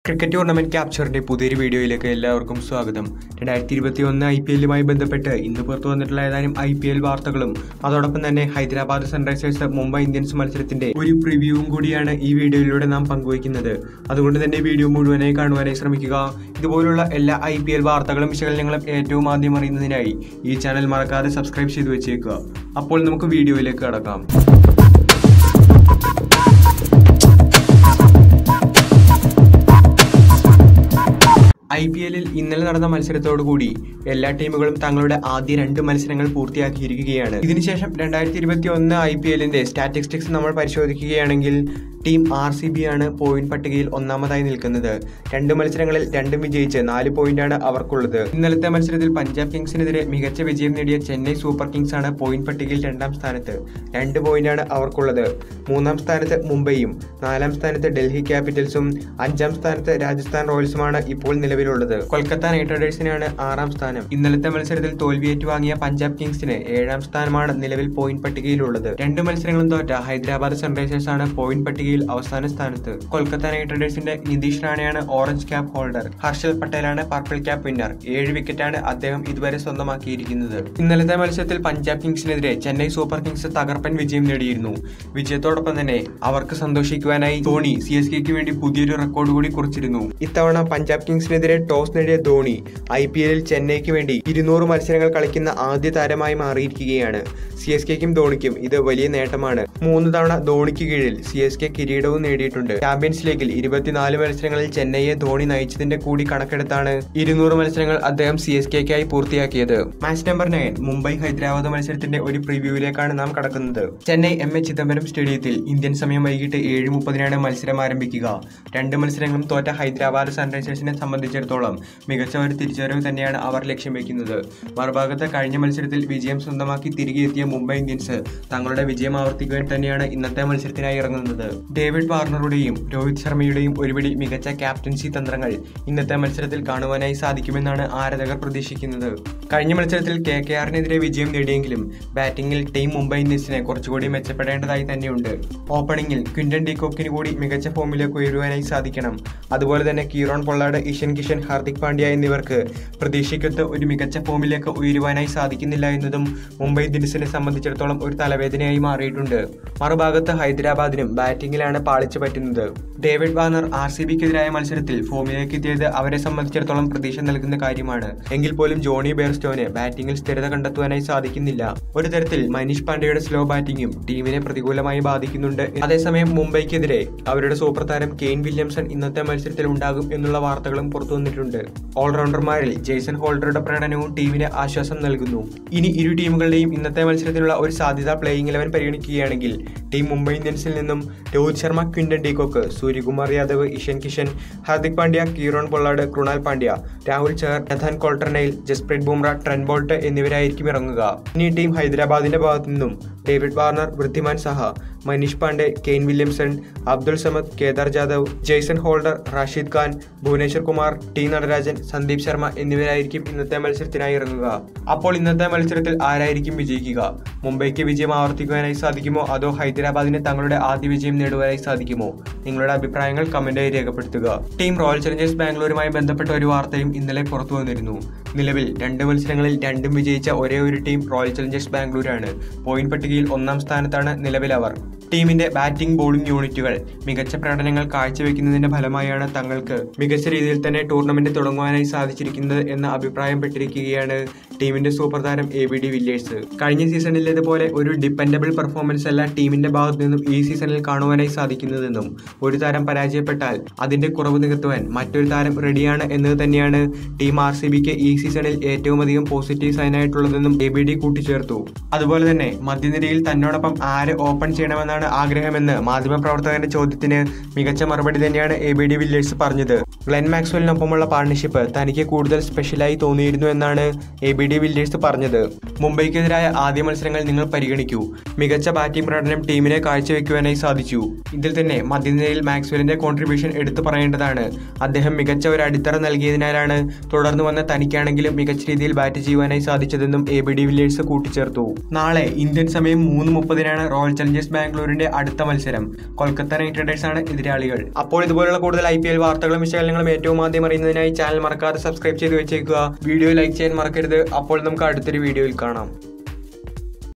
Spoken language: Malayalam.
ക്രിക്കറ്റ് ടൂർണമെന്റ് ക്യാപ്ചറിന്റെ പുതിയൊരു വീഡിയോയിലേക്ക് എല്ലാവർക്കും സ്വാഗതം രണ്ടായിരത്തി ഇരുപത്തി ഒന്ന് ഐ പി എല്ലുമായി ബന്ധപ്പെട്ട് ഇന്ന് പുറത്തു വന്നിട്ടുള്ള ഏതാനും ഐ പി എൽ വാർത്തകളും അതോടൊപ്പം തന്നെ ഹൈദരാബാദ് സൺറൈസേഴ്സ് മുംബൈ ഇന്ത്യൻസ് മത്സരത്തിന്റെ ഒരു പ്രിവ്യൂവും കൂടിയാണ് ഈ വീഡിയോയിലൂടെ നാം പങ്കുവയ്ക്കുന്നത് അതുകൊണ്ട് തന്നെ വീഡിയോ മുഴുവനായി കാണുവാനായി ശ്രമിക്കുക ഇതുപോലുള്ള എല്ലാ ഐ പി എൽ വാർത്തകളും വിശകലനങ്ങളും ഏറ്റവും ആദ്യം അറിയുന്നതിനായി ഈ ചാനൽ മറക്കാതെ സബ്സ്ക്രൈബ് ചെയ്തു വെച്ചേക്കുക അപ്പോൾ നമുക്ക് വീഡിയോയിലേക്ക് കടക്കാം ഐ പി എല്ലിൽ ഇന്നലെ നടന്ന മത്സരത്തോടുകൂടി എല്ലാ ടീമുകളും തങ്ങളുടെ ആദ്യ രണ്ട് മത്സരങ്ങൾ പൂർത്തിയാക്കിയിരിക്കുകയാണ് ഇതിനുശേഷം രണ്ടായിരത്തി ഇരുപത്തി ഒന്ന് ഐ പി എല്ലിന്റെ സ്റ്റാറ്റിസ്റ്റിക്സ് നമ്മൾ പരിശോധിക്കുകയാണെങ്കിൽ ടീം ആർ സി ബി ആണ് പോയിന്റ് പട്ടികയിൽ ഒന്നാമതായി നിൽക്കുന്നത് രണ്ട് മത്സരങ്ങളിൽ രണ്ടും വിജയിച്ച് നാല് പോയിന്റാണ് അവർക്കുള്ളത് ഇന്നലത്തെ മത്സരത്തിൽ പഞ്ചാബ് കിങ്സിനെതിരെ മികച്ച വിജയം നേടിയ ചെന്നൈ സൂപ്പർ കിങ്സ് ആണ് പോയിന്റ് പട്ടികയിൽ രണ്ടാം സ്ഥാനത്ത് രണ്ട് പോയിന്റാണ് അവർക്കുള്ളത് മൂന്നാം സ്ഥാനത്ത് മുംബൈയും നാലാം സ്ഥാനത്ത് ഡൽഹി ക്യാപിറ്റൽസും അഞ്ചാം സ്ഥാനത്ത് രാജസ്ഥാൻ റോയൽസുമാണ് ഇപ്പോൾ നിലവിലുള്ളത് കൊൽക്കത്ത നൈറ്റ് റൈഡേഴ്സിനാണ് ആറാം സ്ഥാനം ഇന്നലത്തെ മത്സരത്തിൽ തോൽവി ഏറ്റുവാങ്ങിയ പഞ്ചാബ് കിങ്സിന് ഏഴാം സ്ഥാനമാണ് നിലവിൽ പോയിന്റ് പട്ടികയിലുള്ളത് രണ്ട് മത്സരങ്ങളും തോറ്റ ഹൈദരാബാദ് സൺറൈസേഴ്സ് ആണ് പോയിന്റ് പട്ടികയിൽ അവസാന സ്ഥാനത്ത് കൊൽക്കത്ത നൈറ്റ് റൈഡേഴ്സിന്റെ നിതീഷ് റാണയാണ് ഓറഞ്ച് ക്യാപ്പ് ഹോൾഡർ ഹർഷൽ പട്ടേലാണ് പർപ്പിൾ ക്യാപ്പ് വിന്നർ ഏഴ് വിക്കറ്റാണ് അദ്ദേഹം ഇതുവരെ സ്വന്തമാക്കിയിരിക്കുന്നത് ഇന്നലത്തെ മത്സരത്തിൽ പഞ്ചാബ് കിങ്സിനെതിരെ ചെന്നൈ സൂപ്പർ കിങ്സ് തകർപ്പൻ വിജയം നേടിയിരുന്നു വിജയത്തോടൊപ്പം തന്നെ അവർക്ക് സന്തോഷിക്കുവാനായി ധോണി സി എസ് കെക്ക് വേണ്ടി പുതിയൊരു റെക്കോർഡ് കൂടി കുറിച്ചിരുന്നു ഇത്തവണ പഞ്ചാബ് കിങ്സിനെതിരെ ടോസ് നേടിയ ധോണി ഐ പി എല്ലിൽ ചെന്നൈക്ക് വേണ്ടി ഇരുന്നൂറ് മത്സരങ്ങൾ കളിക്കുന്ന ആദ്യ താരമായി മാറിയിരിക്കുകയാണ് സി എസ് കെക്കും ധോണിക്കും ഇത് വലിയ നേട്ടമാണ് മൂന്ന് തവണ ധോണിക്ക് കീഴിൽ സി എസ് കെ കിരീടവും നേടിയിട്ടുണ്ട് ചാമ്പ്യൻസ് ലീഗിൽ ഇരുപത്തിനാല് മത്സരങ്ങളിൽ ചെന്നൈയെ ധോണി നയിച്ചതിന്റെ കൂടി കണക്കെടുത്താണ് ഇരുന്നൂറ് മത്സരങ്ങൾ അദ്ദേഹം സി എസ് കെക്കായി പൂർത്തിയാക്കിയത് match number nine Mumbai Hyderabad മത്സരത്തിന്റെ ഒരു പ്രിവ്യൂവിലേക്കാണ് നാം കടക്കുന്നത് ചെന്നൈ എം എ ചിദംബരം സ്റ്റേഡിയത്തിൽ ഇന്ത്യൻ സമയം വൈകിട്ട് ഏഴ് മുപ്പതിനാണ് മത്സരം ആരംഭിക്കുക രണ്ട് മത്സരങ്ങളും തോറ്റ ഹൈദരാബാദ് സൺറൈസേഴ്സിനെ സംബന്ധിച്ചിടത്തോളം മികച്ച ഒരു തിരിച്ചുവരവ് തന്നെയാണ് അവർ ലക്ഷ്യം വെക്കുന്നത് മറുഭാഗത്ത് കഴിഞ്ഞ മത്സരത്തിൽ വിജയം സ്വന്തമാക്കി തിരികെ എത്തിയ മുംബൈ ഇന്ത്യൻസ് തങ്ങളുടെ വിജയം ആവർത്തിക്കുവാൻ തന്നെയാണ് ഇന്നത്തെ മത്സരത്തിനായി ഇറങ്ങുന്നത് ഡേവിഡ് വാർണറുടെയും രോഹിത് ശർമ്മയുടെയും ഒരുപിടി മികച്ച ക്യാപ്റ്റൻസി തന്ത്രങ്ങൾ ഇന്നത്തെ മത്സരത്തിൽ കാണുവാനായി സാധിക്കുമെന്നാണ് ആരാധകർ പ്രതീക്ഷിക്കുന്നത് കഴിഞ്ഞ മത്സരത്തിൽ കെ കെ ആറിനെതിരെ വിജയം നേടിയെങ്കിലും ബാറ്റിംഗിൽ ടീം മുംബൈ ഇന്ത്യൻസിനെ കുറച്ചുകൂടി മെച്ചപ്പെടേണ്ടതായി തന്നെയുണ്ട് ഓപ്പണിംഗിൽ ക്വിന്റൻ ഡിക്കോക്കിന് കൂടി മികച്ച ഫോമിലേക്ക് ഉയരുവാനായി സാധിക്കണം അതുപോലെ തന്നെ കീറോൺ പൊള്ളാട് ഇഷൻ കിഷൻ ഹാർദിക് പാണ്ഡ്യ എന്നിവർക്ക് പ്രതീക്ഷിക്കത്ത് ഒരു മികച്ച ഫോമിലേക്ക് ഉയരുവാനായി സാധിക്കുന്നില്ല എന്നതും മുംബൈ ഇന്ത്യൻസിനെ സംബന്ധിച്ചിടത്തോളം ഒരു തലവേദനയായി മാറിയിട്ടുണ്ട് മറുഭാഗത്ത് ഹൈദരാബാദിനും ബാറ്റിംഗിലാണ് പാളിച്ചു പറ്റുന്നത് ഡേവിഡ് വാർണർ ആർ സി ബിക്കെതിരായ മത്സരത്തിൽ ഫോമിലേക്ക് എത്തിയത് അവരെ സംബന്ധിച്ചിടത്തോളം പ്രതീക്ഷ നൽകുന്ന കാര്യമാണ് എങ്കിൽ പോലും ജോണി ബെയർസ്റ്റോന് ബാറ്റിംഗിൽ സ്ഥിരത കണ്ടെത്തുവാനായി സാധിക്കുന്നില്ല ഒരു തരത്തിൽ മനീഷ് പാണ്ഡെയുടെ സ്ലോ ബാറ്റിംഗും ടീമിനെ പ്രതികൂലമായി ബാധിക്കുന്നുണ്ട് അതേസമയം മുംബൈക്കെതിരെ അവരുടെ സൂപ്പർ താരം കെയ്ൻ വില്യംസൺ ഇന്നത്തെ മത്സരത്തിൽ ഉണ്ടാകും എന്നുള്ള വാർത്തകളും പുറത്തു വന്നിട്ടുണ്ട് ഓൾറൗണ്ടർമാരിൽ ജെയ്സൺ ഹോൾഡറുടെ പ്രകടനവും ടീമിന് ആശ്വാസം നൽകുന്നു ഇനി ഇരു ടീമുകളുടെയും ഇന്നത്തെ മത്സരത്തിലുള്ള ഒരു സാധ്യത പ്ലേയിങ് ഇലവൻ പരിഗണിക്കുകയാണെങ്കിൽ ടീം മുംബൈ ഇന്ത്യൻസിൽ നിന്നും Rohit Sharma Quinton de Kock Suryakumar Yadav Ishan Kishan Hardik Pandya Kieron Pollard Krunal Pandya Rahul Chahar Nathan Coulter Nile Jasprit Bumrah Trent Boult എന്നിവരായിരിക്കും ഇറങ്ങുക ഇനി ടീം ഹൈദരാബാദിന്റെ ഭാഗത്തു നിന്നും David Warner Wriddhiman Saha Manish Pandey Kane Williamson Abdul Samad Kedar Jadhav Jason Holder Rashid Khan Bhuvneshwar Kumar T Natarajan Sandeep Sharma എന്നിവരായിരിക്കും ഇന്നത്തെ മത്സരത്തിനായി ഇറങ്ങുക അപ്പോൾ ഇന്നത്തെ മത്സരത്തിൽ ആരായിരിക്കും വിജയിക്കുക മുംബൈക്ക് വിജയം ആവർത്തിക്കുവാനായി സാധിക്കുമോ അതോ ഹൈദരാബാദിന് തങ്ങളുടെ ആദ്യ വിജയം നേടുവാനായി സാധിക്കുമോ നിങ്ങളുടെ അഭിപ്രായങ്ങൾ കമന്റായി രേഖപ്പെടുത്തുക ടീം റോയൽ ചലഞ്ചേഴ്സ് ബാംഗ്ലൂരുമായി ബന്ധപ്പെട്ട ഒരു വാർത്തയും ഇന്നലെ പുറത്തു വന്നിരുന്നു നിലവിൽ രണ്ട് മത്സരങ്ങളിൽ രണ്ടും വിജയിച്ച ഒരേ ഒരു ടീം റോയൽ ചലഞ്ചേഴ്സ് ബാംഗ്ലൂരാണ് പോയിന്റ് പട്ടികയിൽ ഒന്നാം സ്ഥാനത്താണ് നിലവിൽ അവർ ടീമിന്റെ ബാറ്റിംഗ് ബോളിംഗ് യൂണിറ്റുകൾ മികച്ച പ്രകടനങ്ങൾ കാഴ്ചവെക്കുന്നതിന്റെ ഫലമായാണ് തങ്ങൾക്ക് മികച്ച രീതിയിൽ തന്നെ ടൂർണമെന്റ് തുടങ്ങുവാനായി സാധിച്ചിരിക്കുന്നത് എന്ന അഭിപ്രായപ്പെട്ടിരിക്കുകയാണ് ടീമിന്റെ സൂപ്പർ താരം എ ബി ഡി വില്ലേഴ്സ് കഴിഞ്ഞ സീസണിലേതുപോലെ ഒരു ഡിപ്പെൻഡബിൾ പെർഫോമൻസ് അല്ല ടീമിന്റെ ഭാഗത്തു നിന്നും ഈ സീസണിൽ കാണുവാനായി സാധിക്കുന്നതെന്നും ഒരു താരം പരാജയപ്പെട്ടാൽ അതിന്റെ കുറവ് നികത്തുവാൻ മറ്റൊരു താരം റെഡിയാണ് എന്നത് തന്നെയാണ് ടീം ആർ സി ബിക്ക് ഈ സീസണിൽ ഏറ്റവും അധികം പോസിറ്റീവ് സൈൻ ആയിട്ടുള്ളതെന്നും എ ബി ഡി കൂട്ടിച്ചേർത്തു അതുപോലെ തന്നെ മധ്യനിരയിൽ തന്നോടൊപ്പം ആര് ഓപ്പൺ ചെയ്യണമെന്നാണ് ആഗ്രഹമെന്ന് മാധ്യമപ്രവർത്തകന്റെ ചോദ്യത്തിന് മികച്ച മറുപടി തന്നെയാണ് എ ബി ഡി വില്ലേഴ്സ് പറഞ്ഞത് ഗ്ലെൻ മാക്സ്വലിനൊപ്പമുള്ള പാർട്ണർഷിപ്പ് തനിക്ക് കൂടുതൽ സ്പെഷ്യലായി തോന്നിയിരുന്നു എന്നാണ് എ ബി ഡി വില്ലേഴ്സ് പറഞ്ഞത് മുംബൈക്കെതിരായ ആദ്യ മത്സരങ്ങൾ നിങ്ങൾ പരിഗണിക്കൂ മികച്ച ബാറ്റിംഗ് പ്രകടനം ടീമിനെ കാഴ്ചവെക്കുവാനായി സാധിച്ചു ഇതിൽ തന്നെ മധ്യനിരയിൽ മാക്സ്വലിന്റെ കോൺട്രിബ്യൂഷൻ എടുത്തു പറയേണ്ടതാണ് അദ്ദേഹം മികച്ച ഒരു അടിത്തറ നൽകിയതിനാലാണ് തുടർന്ന് വന്ന തനിക്കാണെങ്കിലും മികച്ച രീതിയിൽ ബാറ്റ് ചെയ്യുവാനായി സാധിച്ചതെന്നും എ ബി ഡി വില്ലേഴ്സ് കൂട്ടിച്ചേർത്തു നാളെ ഇന്ത്യൻ സമയം മൂന്ന് മുപ്പതിനാണ് റോയൽ ചലഞ്ചേഴ്സ് ബാംഗ്ലൂരിന് അവരുടെ അടുത്ത മത്സരം കൊൽക്കത്ത നൈറ്റ് റൈഡേഴ്സ് ആണ് എതിരാളികൾ അപ്പോൾ ഇതുപോലുള്ള കൂടുതൽ ഐ പി എൽ വാർത്തകളും വിശകലനങ്ങളും ഏറ്റവും ആദ്യം അറിയുന്നതിനായി ചാനൽ മറക്കാതെ സബ്സ്ക്രൈബ് ചെയ്ത് വെച്ചേക്കുക വീഡിയോ ലൈക്ക് ചെയ്യാൻ മറക്കരുത് അപ്പോൾ നമുക്ക് അടുത്തൊരു വീഡിയോയിൽ കാണാം